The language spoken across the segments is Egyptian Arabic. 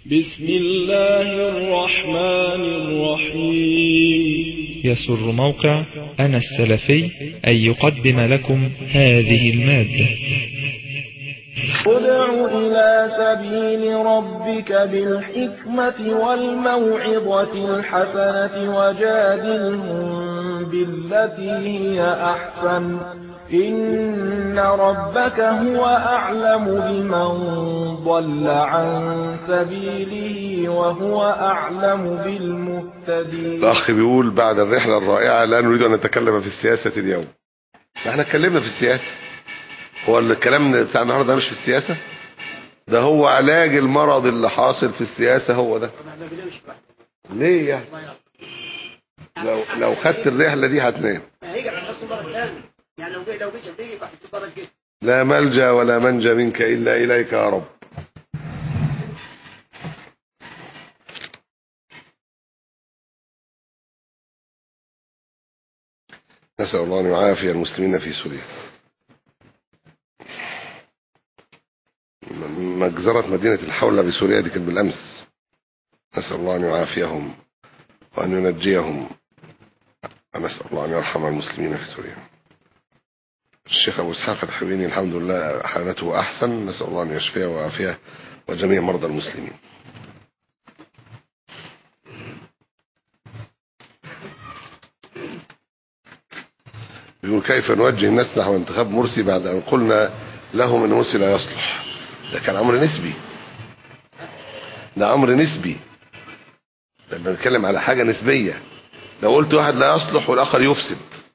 بسم الله الرحمن الرحيم يسر موقع أنا السلفي أن يقدم لكم هذه المادة ادع إلى سبيل ربك بالحكمة والموعظة الحسنة وجادلهم بالتي هي أحسن إن ربك هو أعلم بمن ضل عن سبيله وهو أعلم بالمهتدين الأخ بيقول بعد الرحلة الرائعة لا نريد أن نتكلم في السياسة اليوم احنا اتكلمنا في السياسة هو الكلام بتاع النهارده مش في السياسة ده هو علاج المرض اللي حاصل في السياسة هو ده ليه يعني لو لو خدت الرحلة دي هتنام هيجي على نفسه مرة تاني يعني لو جه لو جه شبيه يبقى هتبقى جه لا ملجا ولا منجا منك إلا إليك يا رب نسأل الله أن يعافي المسلمين في سوريا م- مجزرة مدينة الحولة بسوريا دي كانت بالأمس نسأل الله أن يعافيهم وأن ينجيهم ونسأل الله أن يرحم المسلمين في سوريا الشيخ أبو إسحاق الحويني الحمد لله حالته أحسن نسأل الله أن يشفيه ويعافيه وجميع مرضى المسلمين يقول كيف نوجه الناس نحو انتخاب مرسي بعد أن قلنا لهم أن مرسي لا يصلح ده كان أمر نسبي ده أمر نسبي ده بنتكلم على حاجة نسبية لو قلت واحد لا يصلح والآخر يفسد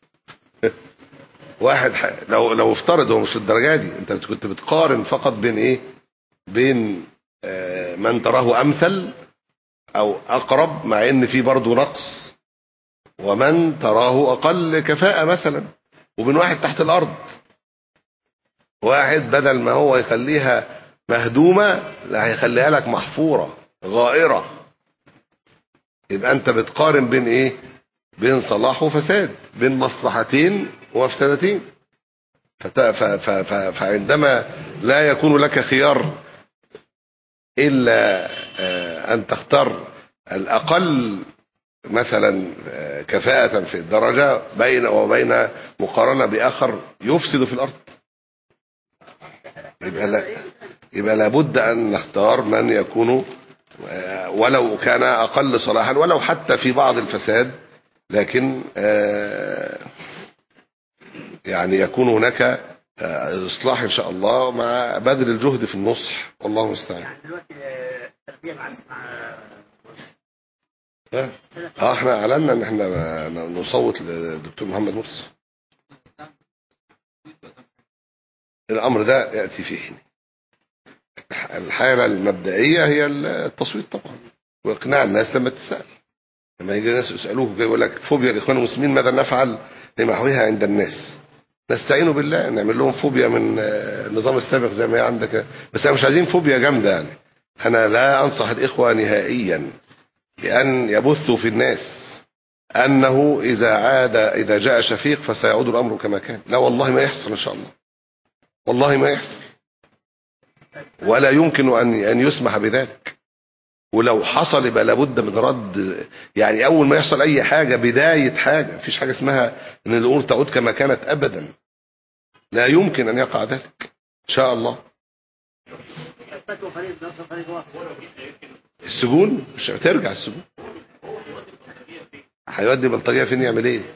واحد ح... لو لو افترض هو مش للدرجه دي انت كنت بتقارن فقط بين ايه بين آه من تراه امثل او اقرب مع ان في برضه نقص ومن تراه اقل كفاءه مثلا وبين واحد تحت الارض واحد بدل ما هو يخليها مهدومه لا هيخليها لك محفوره غائره يبقى انت بتقارن بين ايه بين صلاح وفساد بين مصلحتين ومفسدتين فت- ف- ف- ف- فعندما لا يكون لك خيار إلا آه، أن تختار الأقل مثلا آه، كفاءة في الدرجة بين وبين مقارنة بآخر يفسد في الأرض يبقى لا يبقى لابد أن نختار من يكون آه، ولو كان أقل صلاحا ولو حتى في بعض الفساد لكن آه، يعني يكون هناك آه، إصلاح إن شاء الله مع بذل الجهد في النصح والله المستعان يعني دلوقتي آه، التربية مع مع اه آه، احنا اعلنا ان احنا نصوت للدكتور محمد مرسي الامر ده ياتي في حين الحاله المبدئيه هي التصويت طبعا واقناع الناس لما تسال لما يجي ناس يسالوه يقول لك فوبيا الاخوان المسلمين ماذا نفعل لمحوها عند الناس نستعين بالله نعمل لهم فوبيا من آه، النظام السابق زي ما هي عندك بس احنا مش عايزين فوبيا جامده يعني انا لا انصح الاخوه نهائيا بأن يبثوا في الناس أنه إذا عاد إذا جاء شفيق فسيعود الأمر كما كان لا والله ما يحصل إن شاء الله والله ما يحصل ولا يمكن أن أن يسمح بذلك ولو حصل يبقى لابد من رد يعني أول ما يحصل أي حاجة بداية حاجة مفيش حاجة اسمها أن الأمور تعود كما كانت أبدا لا يمكن أن يقع ذلك إن شاء الله فتوى فريق نصر فريق واصل السجون مش هترجع السجون هيودي بلطجيه فين يعمل ايه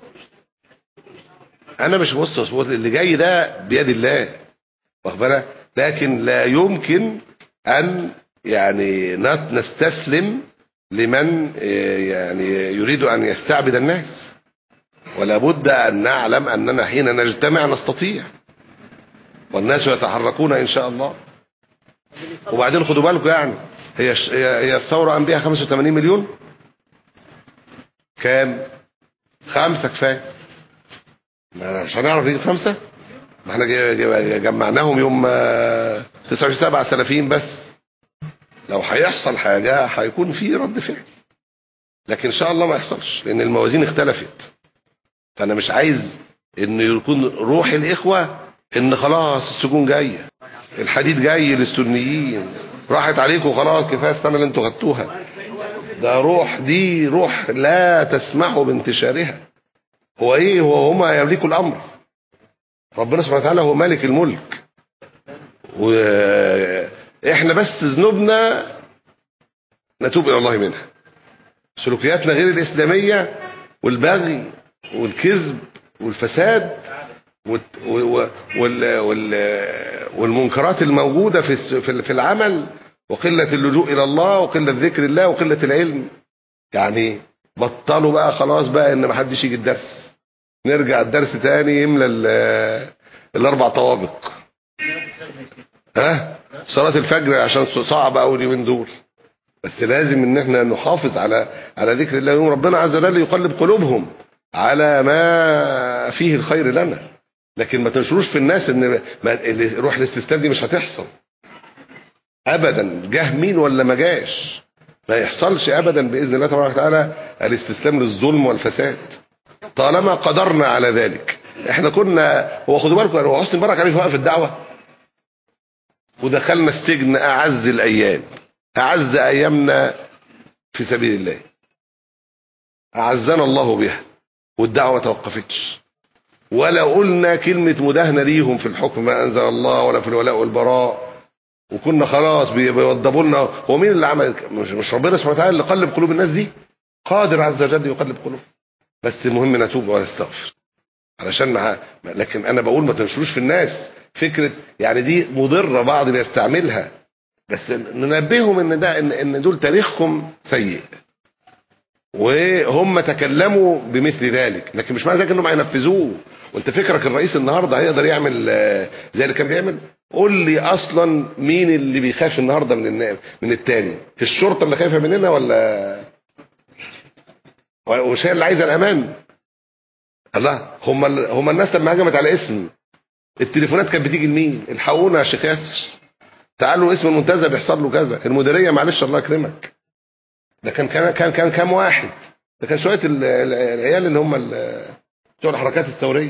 انا مش بص هو اللي جاي ده بيد الله واخد بالك لكن لا يمكن ان يعني نس- نستسلم لمن آه، يعني يريد ان يستعبد الناس ولا بد ان نعلم اننا حين نجتمع نستطيع والناس يتحركون ان شاء الله وبعدين خدوا بالكم يعني هي الش- هي هي الثوره قام بيها 85 مليون كام خمسه كفايه ما مش هنعرف نجيب خمسه ما احنا جي- جي- جمعناهم يوم آه، 29 7 سلفيين بس لو هيحصل حاجه هيكون في رد فعل لكن ان شاء الله ما يحصلش لان الموازين اختلفت فانا مش عايز ان يكون روح الاخوه ان خلاص السجون جايه الحديد جاي للسنيين راحت عليكم خلاص كفايه السنه اللي انتوا خدتوها ده روح دي روح لا تسمح بانتشارها هو ايه هو هما يملكوا الامر ربنا سبحانه وتعالى هو مالك الملك واحنا بس ذنوبنا نتوب الى الله منها سلوكياتنا غير الاسلاميه والبغي والكذب والفساد والت- و- وال- وال- والمنكرات الموجوده في الس- في في العمل وقله اللجوء الى الله وقله ذكر الله وقله العلم يعني بطلوا بقى خلاص بقى ان ما حدش يجي الدرس نرجع الدرس تاني يملى ال- الاربع طوابق ها صلاه الفجر عشان صعب قوي اليومين دول بس لازم ان احنا نحافظ على على ذكر الله يوم ربنا عز وجل يقلب قلوبهم على ما فيه الخير لنا لكن ما تنشروش في الناس ان ما اللي- روح الاستسلام دي مش هتحصل ابدا جه مين ولا ما جاش ما يحصلش ابدا باذن الله تبارك وتعالى الاستسلام للظلم والفساد طالما قدرنا على ذلك احنا كنا هو خدوا بالكم هو حسني مبارك عليه وقف الدعوه ودخلنا السجن اعز الايام اعز ايامنا في سبيل الله اعزنا الله بها والدعوه ما توقفتش ولا قلنا كلمه مداهنه ليهم في الحكم ما انزل الله ولا في الولاء والبراء وكنا خلاص بي- بيوضبوا لنا هو مين اللي عمل مش, مش ربنا سبحانه وتعالى اللي قلب قلوب الناس دي قادر عز وجل يقلب قلوب بس المهم نتوب ونستغفر علشان مع لكن انا بقول ما تنشروش في الناس فكره يعني دي مضره بعض بيستعملها بس ننبههم ان ده ان, إن دول تاريخهم سيء وهم تكلموا بمثل ذلك لكن مش معنى ذلك انهم هينفذوه وانت فكرك الرئيس النهارده هيقدر يعمل آه، زي اللي كان بيعمل قول لي اصلا مين اللي بيخاف النهارده من النا- من التاني الشرطه اللي خايفه مننا ولا وش هي اللي عايزه الامان الله هم ال- هم الناس لما هجمت على اسم التليفونات كانت بتيجي لمين الحقونا يا شيخ ياسر تعالوا اسم المنتزه بيحصل له كذا المديريه معلش الله يكرمك ده كان كان كان كان كام واحد ده كان شويه ال- ال- العيال اللي هم ال- بتوع الحركات الثوريه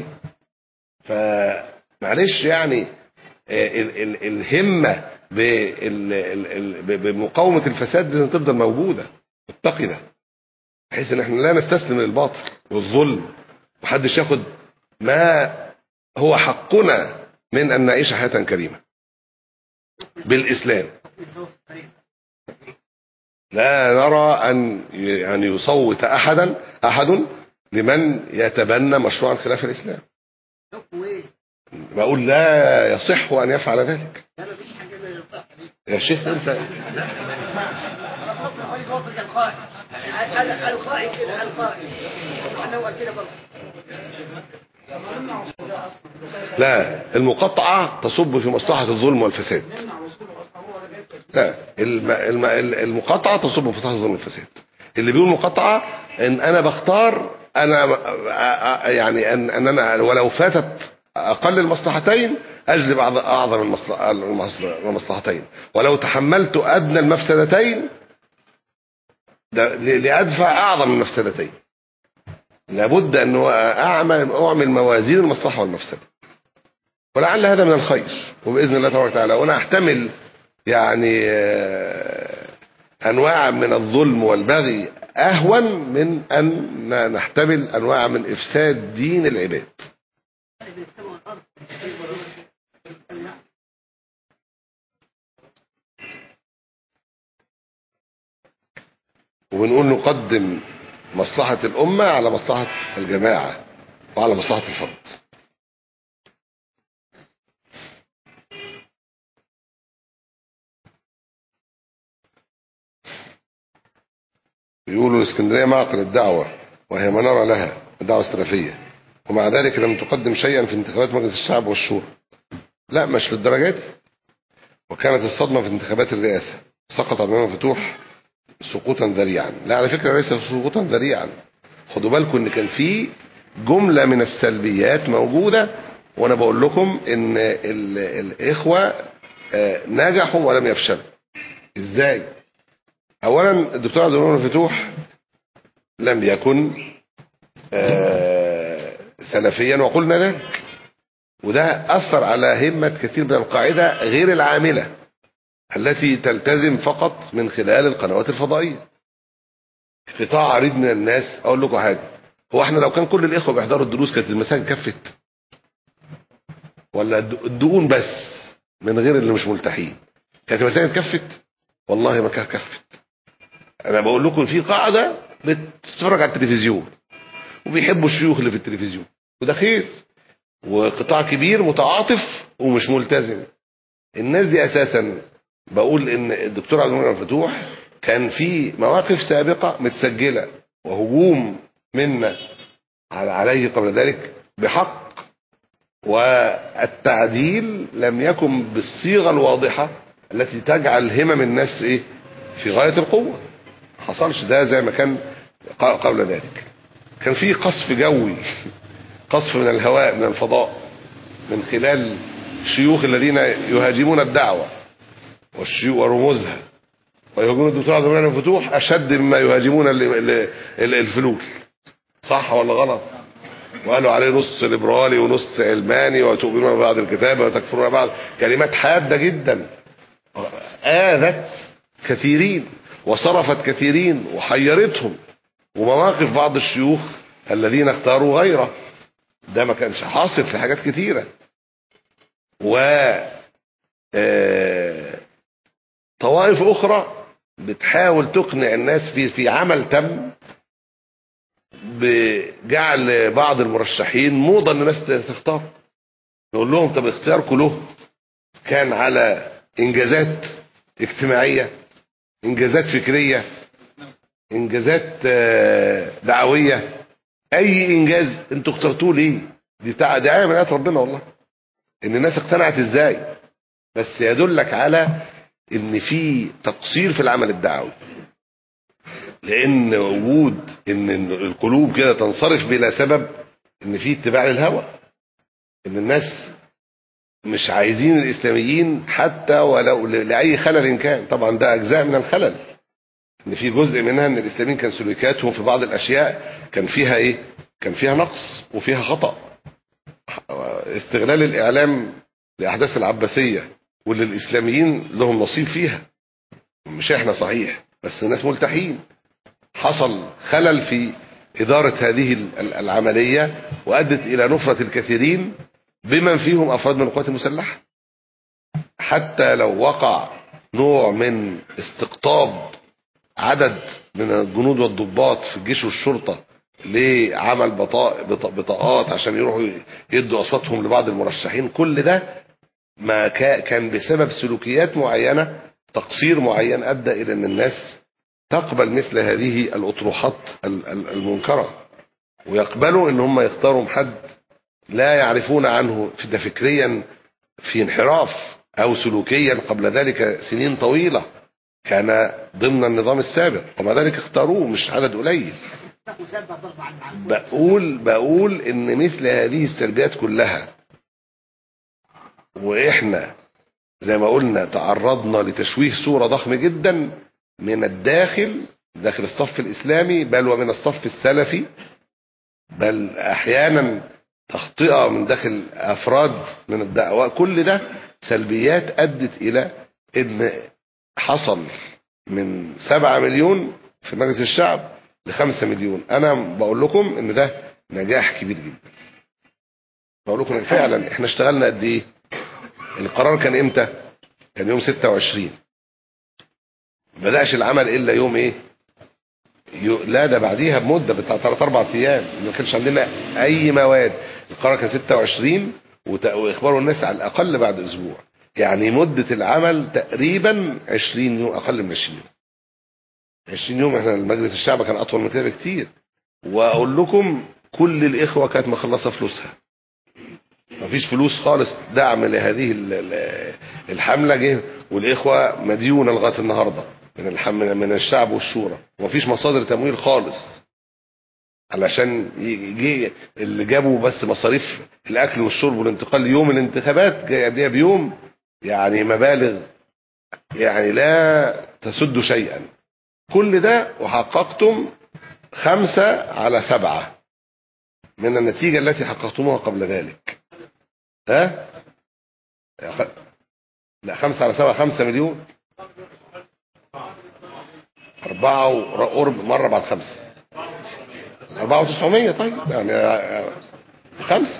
فمعلش يعني آه، ال- ال- الهمه بال- ال- ال- ب- بمقاومه الفساد لازم تفضل موجوده متقده بحيث ان احنا لا نستسلم للباطل والظلم محدش ياخد ما هو حقنا من ان نعيش حياه كريمه بالاسلام لا نرى ان يعني يصوت احدا احد لمن يتبنى مشروعا خلاف الاسلام حكمه ايه؟ بقول لا يصح ان يفعل ذلك لا مفيش حاجه زي الصح دي يا شيخ انت مصر خليج مصر كان قائد القائد كده القائد احنا هو كده برضه لا المقاطعة تصب في مصلحة الظلم والفساد لا الم- الم- المقاطعة تصب في مصلحة الظلم والفساد اللي بيقول مقاطعة ان انا بختار انا أ- أ- يعني ان ان انا ولو فاتت اقل المصلحتين اجلب أعظ- اعظم المصلح- المصلح- المصلحتين ولو تحملت ادنى المفسدتين ده ل- لادفع اعظم المفسدتين لابد ان اعمل اعمل موازين المصلحه والمفسده ولعل هذا من الخير وباذن الله تبارك وتعالى وانا احتمل يعني آه، انواع من الظلم والبغي اهون من ان نحتمل انواع من افساد دين العباد وبنقول نقدم مصلحة الأمة على مصلحة الجماعة وعلى مصلحة الفرد يقولوا الاسكندرية معقل الدعوة وهي منارة لها الدعوة السلفية ومع ذلك لم تقدم شيئا في انتخابات مجلس الشعب والشورى لا مش للدرجة دي وكانت الصدمة في انتخابات الرئاسة سقط الإمام فتوح سقوطا ذريعا لا على فكرة ليس سقوطا ذريعا خدوا بالكم ان كان في جملة من السلبيات موجودة وانا بقول لكم ان ال- الاخوة آه، نجحوا ولم يفشلوا ازاي اولا الدكتور عبد المنعم الفتوح لم يكن آه، سلفيا وقلنا ذلك وده اثر على همة كثير من القاعدة غير العاملة التي تلتزم فقط من خلال القنوات الفضائية قطاع عريض من الناس اقول لكم حاجة هو احنا لو كان كل الاخوة بيحضروا الدروس كانت المساجد كفت ولا الد- الدقون بس من غير اللي مش ملتحين كانت المساجد كفت والله ما كانت كفت انا بقول لكم في قاعدة بتتفرج على التلفزيون وبيحبوا الشيوخ اللي في التلفزيون وده خير وقطاع كبير متعاطف ومش ملتزم الناس دي اساسا بقول ان الدكتور عبد المنعم فتوح كان في مواقف سابقة متسجلة وهجوم منا على- عليه قبل ذلك بحق والتعديل لم يكن بالصيغة الواضحة التي تجعل همم الناس ايه في غاية القوة حصلش ده زي ما كان ق- قبل ذلك كان في قصف جوي قصف من الهواء من الفضاء من خلال الشيوخ الذين يهاجمون الدعوة والشيوخ ورموزها ويهاجمون الدكتور عبد المنعم فتوح أشد مما يهاجمون ال- ال- ال- الفلول صح ولا غلط وقالوا عليه نص ليبرالي ونص علماني وتؤمنون ببعض الكتاب وتكفرون بعض كلمات حادة جدا آذت كثيرين وصرفت كثيرين وحيرتهم ومواقف بعض الشيوخ الذين اختاروا غيره ده ما كانش حاصل في حاجات كتيرة و آه، طوائف أخرى بتحاول تقنع الناس في في عمل تم بجعل بعض المرشحين موضة ان الناس تختار نقول لهم طب اختياركم له كان على انجازات اجتماعية انجازات فكرية انجازات آه، دعوية اي انجاز انتوا اخترتوه ليه دي بتاع دي آية من آيات ربنا والله ان الناس اقتنعت ازاي بس يدلك على ان في تقصير في العمل الدعوي لان وجود ان القلوب كده تنصرف بلا سبب ان في اتباع للهوى ان الناس مش عايزين الاسلاميين حتى ولو ل- لاي خلل كان طبعا ده اجزاء من الخلل ان في جزء منها ان الاسلاميين كان سلوكياتهم في بعض الاشياء كان فيها ايه كان فيها نقص وفيها خطأ استغلال الاعلام لاحداث العباسية واللي الاسلاميين لهم نصيب فيها مش احنا صحيح بس الناس ملتحين حصل خلل في إدارة هذه ال- العملية وأدت إلى نفرة الكثيرين بمن فيهم أفراد من القوات المسلحة حتى لو وقع نوع من استقطاب عدد من الجنود والضباط في الجيش والشرطة لعمل بطاق بط- بطاقات عشان يروحوا يدوا أصواتهم لبعض المرشحين كل ده ما كا- كان بسبب سلوكيات معينة تقصير معين أدى إلى أن الناس تقبل مثل هذه الأطروحات ال- ال- المنكرة ويقبلوا ان هم يختاروا حد لا يعرفون عنه في ده فكريا في انحراف او سلوكيا قبل ذلك سنين طويلة كان ضمن النظام السابق ومع ذلك اختاروه مش عدد قليل وسبب ضرب عن عن بقول بقول ان مثل هذه السلبيات كلها واحنا زي ما قلنا تعرضنا لتشويه صورة ضخمة جدا من الداخل داخل الصف الاسلامي بل ومن الصف السلفي بل احيانا تخطئة من داخل افراد من الدعوة كل ده سلبيات ادت الى ان حصل من سبعة مليون في مجلس الشعب لخمسة مليون انا بقول لكم ان ده نجاح كبير جدا بقول لكم إن فعلا احنا اشتغلنا قد ايه القرار كان امتى كان يوم 26 بدأش العمل الا يوم ايه يو... لا ده بعديها بمده بتاع 3 4 ايام ما كانش عندنا اي مواد القرار كان 26 وت... واخبار الناس على الاقل بعد اسبوع يعني مده العمل تقريبا 20 يوم اقل من 20 يوم 20 يوم احنا مجلس الشعب كان اطول من كده بكتير واقول لكم كل الاخوه كانت مخلصه فلوسها مفيش فلوس خالص دعم لهذه ال- ال- الحملة جه والإخوة مديونة لغاية النهاردة من الحملة من الشعب والشورى ومفيش مصادر تمويل خالص علشان يجي اللي جابوا بس مصاريف الأكل والشرب والانتقال يوم الانتخابات جاي قبلها بيوم يعني مبالغ يعني لا تسد شيئا كل ده وحققتم خمسة على سبعة من النتيجة التي حققتموها قبل ذلك ها لا خمسة على سبعة خمسة مليون أربعة وقرب مرة بعد خمسة أربعة وتسعمية طيب يعني آه، خمسة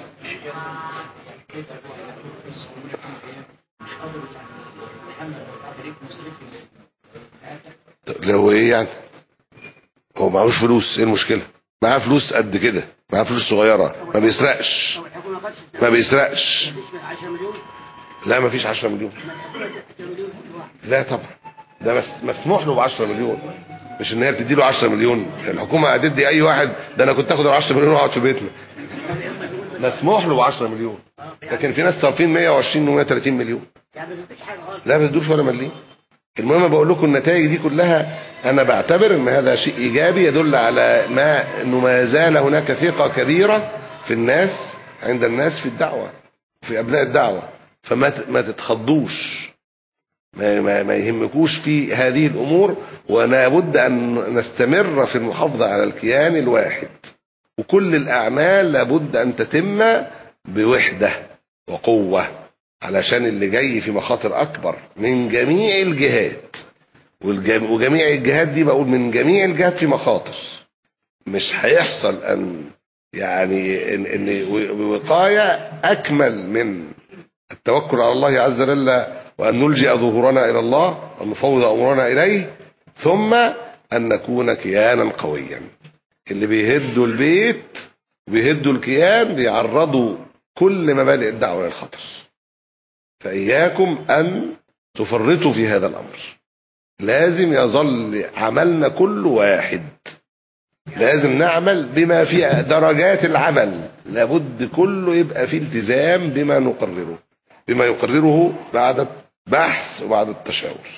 طب لو ايه يعني هو معهوش فلوس ايه المشكلة معاه فلوس قد كده معاه فلوس صغيرة ما بيسرقش الحكومة قد ما بيسرقش تشمل 10 مليون لا ما فيش 10 مليون الحكومة 10 مليون واحد لا طبعا ده مس- مسموح له ب 10 مليون مش ان هي بتدي له 10 مليون الحكومه هتدي اي واحد ده انا كنت اخد ال 10 مليون واقعد في بيتنا مسموح له ب 10 مليون لكن في ناس صارفين 120 و 130 مليون يعني ما تديش حاجة خالص لا ما تدوش ولا مليم المهم بقول لكم النتائج دي كلها انا بعتبر ان هذا شيء ايجابي يدل على ما انه ما زال هناك ثقه كبيره في الناس عند الناس في الدعوه في ابناء الدعوه فما ت- ما تتخضوش ما, ما, ما يهمكوش في هذه الامور ولا بد ان نستمر في المحافظه على الكيان الواحد وكل الاعمال لابد ان تتم بوحده وقوه علشان اللي جاي في مخاطر اكبر من جميع الجهات والجم- وجميع الجهات دي بقول من جميع الجهات في مخاطر مش هيحصل ان يعني ان, إن و- وقايه اكمل من التوكل على الله عز وجل وان نلجئ ظهورنا الى الله وان نفوض امورنا اليه ثم ان نكون كيانا قويا اللي بيهدوا البيت وبيهدوا الكيان بيعرضوا كل مبادئ الدعوه للخطر فإياكم أن تفرطوا في هذا الأمر لازم يظل عملنا كل واحد لازم نعمل بما في درجات العمل لابد كله يبقى في التزام بما نقرره بما يقرره بعد البحث وبعد التشاور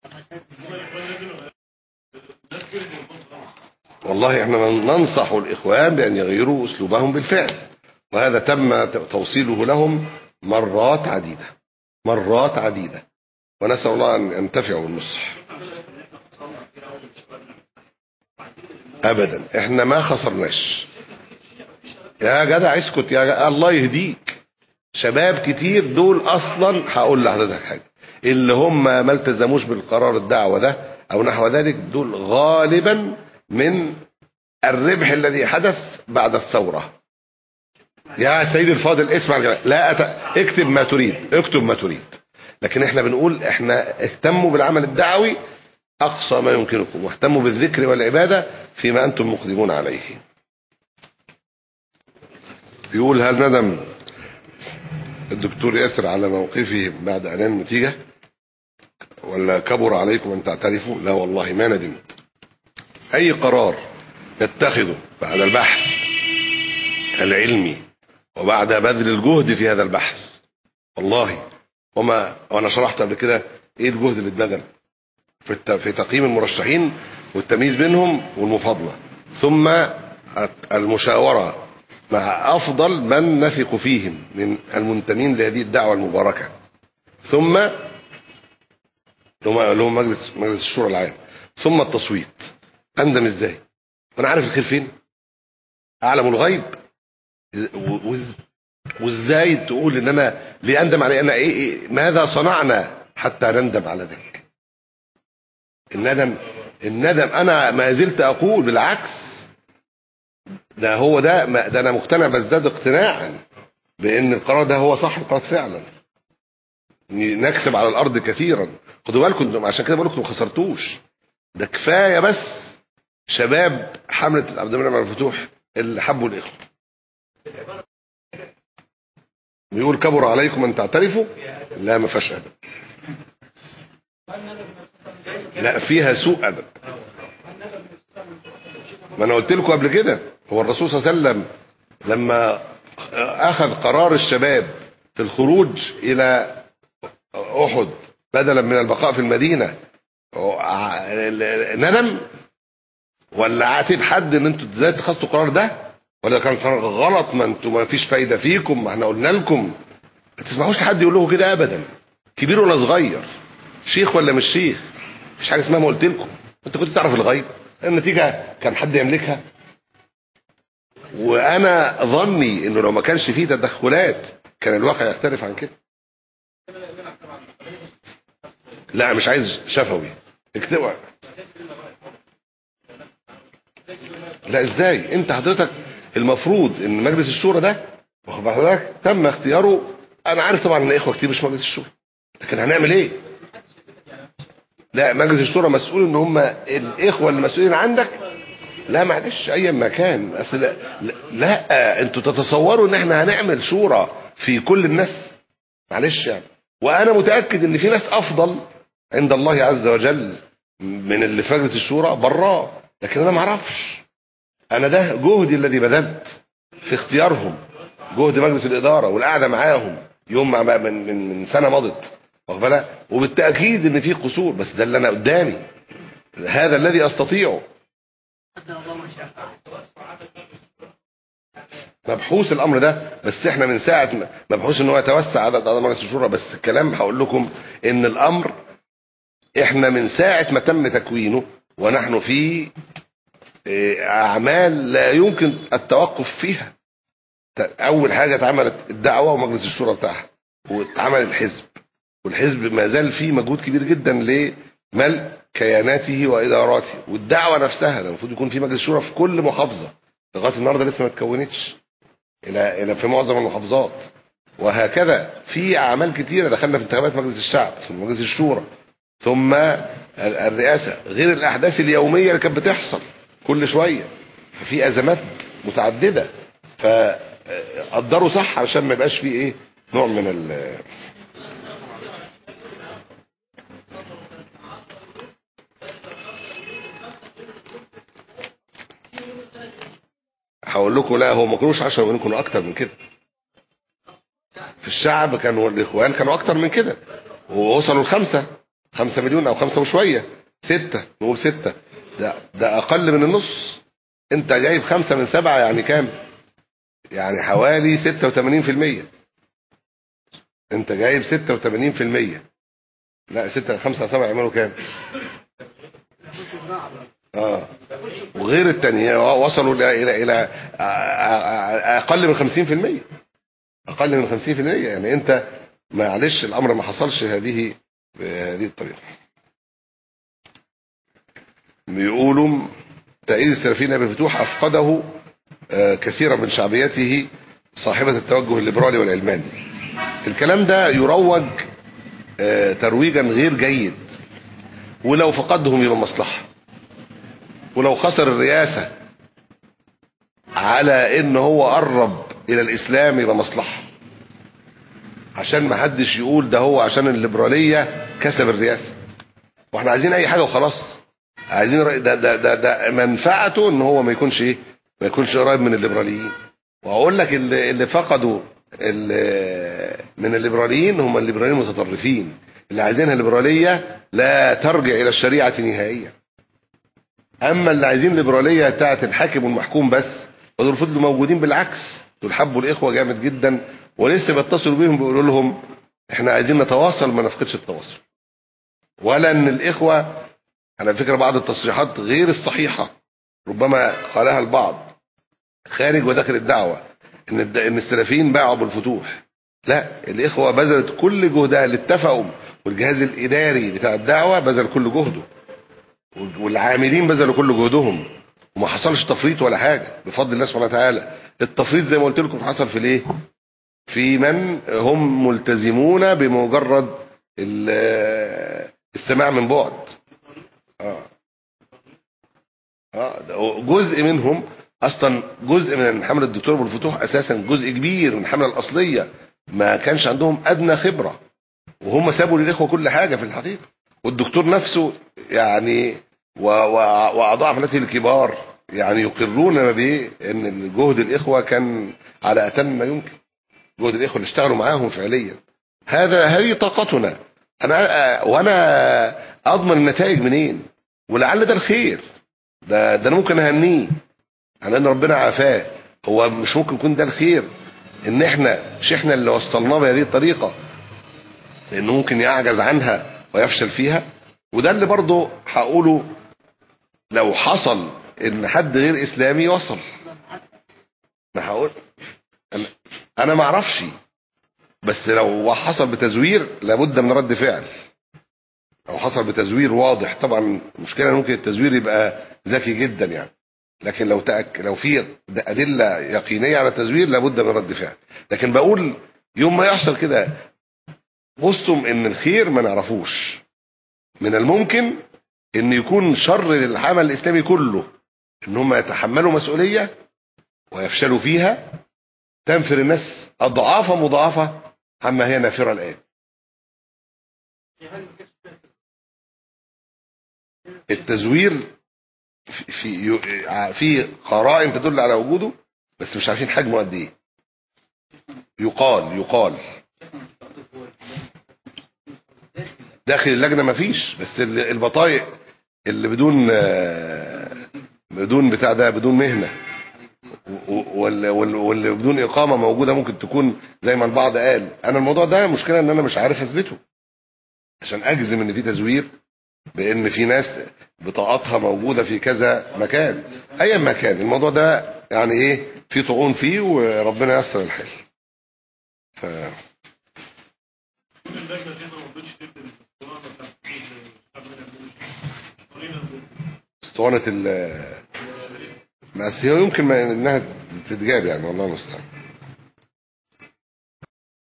والله احنا ننصح الإخوان بأن يغيروا أسلوبهم بالفعل وهذا تم توصيله لهم مرات عديدة مرات عديدة ونسأل الله أن ينتفعوا بالنصح أبدا احنا ما خسرناش يا جدع اسكت يا جدع الله يهديك شباب كتير دول أصلا هقول لحضرتك حاجة اللي هم ما التزموش بالقرار الدعوة ده أو نحو ذلك دول غالبا من الربح الذي حدث بعد الثورة يا سيدي الفاضل اسمع الكلام. لا أت... اكتب ما تريد اكتب ما تريد لكن احنا بنقول احنا اهتموا بالعمل الدعوي اقصى ما يمكنكم واهتموا بالذكر والعبادة فيما انتم مقدمون عليه بيقول هل ندم الدكتور ياسر على موقفه بعد اعلان النتيجة ولا كبر عليكم ان تعترفوا لا والله ما ندمت اي قرار نتخذه بعد البحث العلمي وبعد بذل الجهد في هذا البحث والله وما وانا شرحت قبل كده ايه الجهد اللي اتبذل في الت- في تقييم المرشحين والتمييز بينهم والمفاضله ثم المشاوره مع افضل من نثق فيهم من المنتمين لهذه الدعوه المباركه ثم اللي هم اللي هم مجلس مجلس الشورى العام ثم التصويت اندم ازاي وانا عارف الخير فين اعلم الغيب و- و- وازاي تقول ان انا ليه اندم على انا ايه, إيه ماذا صنعنا حتى نندم على ذلك الندم الندم انا ما زلت اقول بالعكس ده هو ده ما- ده انا مقتنع بزداد اقتناعا بان القرار ده هو صح القرار فعلا نكسب على الارض كثيرا خدوا بالكم انتم عشان كده بقول لكم ما خسرتوش ده كفايه بس شباب حمله عبد المنعم عبد الفتوح اللي حبوا الاخوه بيقول كبر عليكم ان تعترفوا لا ما فيهاش ادب لا فيها سوء ادب ما انا قلت لكم قبل كده هو الرسول صلى الله عليه وسلم لما اخذ قرار الشباب في الخروج الى احد بدلا من البقاء في المدينه ندم ولا عاتب حد ان انتوا ازاي اتخذتوا القرار ده ولا كان قرار غلط ما انتوا ما فيش فايده فيكم ما احنا قلنا لكم ما تسمعوش لحد يقول له كده ابدا كبير ولا صغير شيخ ولا مش شيخ مفيش حاجه اسمها ما قلت لكم انت كنت تعرف الغيب النتيجه كان حد يملكها وانا ظني انه لو ما كانش فيه تدخلات كان الواقع يختلف عن كده لا مش عايز شفوي اكتبوا لا ازاي انت حضرتك المفروض ان مجلس الشورى ده واخد بال حضرتك تم اختياره انا عارف طبعا ان اخوه كتير مش في مجلس الشورى لكن هنعمل ايه لا مجلس الشورى مسؤول ان هم الاخوه المسؤولين عندك لا معلش اي مكان اصل لا, لا, لا انتوا تتصوروا ان احنا هنعمل شورى في كل الناس معلش يعني وانا متاكد ان في ناس افضل عند الله عز وجل من اللي في مجلس الشورى براه لكن انا ما اعرفش انا ده جهدي الذي بذلت في اختيارهم جهد مجلس الاداره والقعده معاهم يوم مع من من, من سنه مضت واخد بالك وبالتاكيد ان في قصور بس ده اللي انا قدامي هذا الذي استطيعه قدر الله ما شاء فعل مبحوث الامر ده بس احنا من ساعه ما- مبحوث ان هو يتوسع عدد اعضاء مجلس الشورى بس الكلام هقول لكم ان الامر احنا من ساعه ما تم تكوينه ونحن في اه، اعمال لا يمكن التوقف فيها ت- اول حاجه اتعملت الدعوه ومجلس الشورى بتاعها واتعمل الحزب والحزب ما زال فيه مجهود كبير جدا لملء كياناته واداراته والدعوه نفسها ده المفروض يكون في مجلس شورى في كل محافظه لغايه النهارده لسه ما اتكونتش الى الى في معظم المحافظات وهكذا في اعمال كتيره دخلنا في انتخابات مجلس الشعب ثم مجلس الشورى ثم ال- الرئاسه غير الاحداث اليوميه اللي كانت بتحصل كل شويه ففي ازمات متعدده فقدروا صح علشان ما يبقاش فيه ايه نوع من ال هقول لكم لا هو ما كانوش 10 مليون كانوا اكتر من كده في الشعب كانوا الاخوان كانوا اكتر من كده ووصلوا لخمسة خمسة مليون او خمسة وشوية ستة نقول ستة ده, ده اقل من النص انت جايب خمسة من سبعة يعني كام يعني حوالي ستة وتمانين في المية انت جايب ستة وتمانين في المية لا ستة خمسة سبعة يعملوا كام اه وغير التانية وصلوا الى الى الى اقل من 50% اقل من 50% يعني انت معلش الامر ما حصلش هذه بهذه الطريقه بيقولوا تأييد السلفيين ابن فتوح افقده آه، كثيرا من شعبيته صاحبة التوجه الليبرالي والعلماني الكلام ده يروج آه، ترويجا غير جيد ولو فقدهم يبقى مصلحه ولو خسر الرئاسة على ان هو قرب الى الاسلام يبقى مصلحة عشان ما حدش يقول ده هو عشان الليبرالية كسب الرئاسة واحنا عايزين اي حاجة وخلاص عايزين رأي- ده, ده, ده, ده منفعته ان هو ما يكونش ايه ما يكونش قريب من الليبراليين واقول لك اللي, اللي فقدوا ال- من الليبراليين هم الليبراليين المتطرفين اللي عايزينها الليبرالية لا ترجع الى الشريعة نهائيا اما اللي عايزين ليبراليه بتاعه الحاكم والمحكوم بس فدول فضلوا موجودين بالعكس دول حبوا الاخوه جامد جدا ولسه بيتصلوا بيهم بيقولوا لهم احنا عايزين نتواصل ما نفقدش التواصل ولا ان الاخوه على فكره بعض التصريحات غير الصحيحه ربما قالها البعض خارج وداخل الدعوه ان الد- ان السلفيين باعوا بالفتوح لا الاخوه بذلت كل جهدها اللي اتفقوا والجهاز الاداري بتاع الدعوه بذل كل جهده والعاملين بذلوا كل جهدهم وما حصلش تفريط ولا حاجه بفضل الله سبحانه وتعالى التفريط زي ما قلت لكم حصل في الايه في من هم ملتزمون بمجرد ال- السماع من بعد اه اه ده جزء منهم اصلا جزء من حمله الدكتور ابو الفتوح اساسا جزء كبير من الحمله الاصليه ما كانش عندهم ادنى خبره وهم سابوا للاخوه كل حاجه في الحقيقه والدكتور نفسه يعني و- و- واعضاء حملته الكبار يعني يقرون بايه ان جهد الاخوه كان على اتم ما يمكن جهد الاخوه اللي اشتغلوا معاهم فعليا هذا هذه طاقتنا انا وانا اضمن النتائج منين ولعل ده الخير ده ده انا ممكن اهنيه على ان ربنا عافاه هو مش ممكن يكون ده الخير ان احنا مش احنا اللي وصلناه بهذه الطريقه لانه ممكن يعجز عنها ويفشل فيها وده اللي برضه هقوله لو حصل ان حد غير اسلامي وصل ما هقول انا انا ما اعرفش بس لو حصل بتزوير لابد من رد فعل او حصل بتزوير واضح طبعا المشكله ممكن التزوير يبقى ذكي جدا يعني لكن لو تأك... لو في ادله يقينيه على التزوير لابد من رد فعل لكن بقول يوم ما يحصل كده بصوا ان الخير ما نعرفوش من الممكن ان يكون شر للعمل الاسلامي كله ان هم يتحملوا مسؤوليه ويفشلوا فيها تنفر الناس اضعاف مضاعفه عما هي نافره الان التزوير في في في قرائن تدل على وجوده بس مش عارفين حجمه قد ايه يقال يقال داخل اللجنه مفيش بس ال- البطايق اللي بدون آه، بدون بتاع ده بدون مهنه و- و- وال- وال- واللي بدون اقامه موجوده ممكن تكون زي ما البعض قال انا الموضوع ده مشكله ان انا مش عارف اثبته عشان اجزم ان في تزوير بان في ناس بطاقاتها موجوده في كذا مكان ايا ما كان الموضوع ده يعني ايه في طعون فيه وربنا ييسر الحال ف اسطوانه ال بس هي يمكن ما انها تتجاب يعني والله المستعان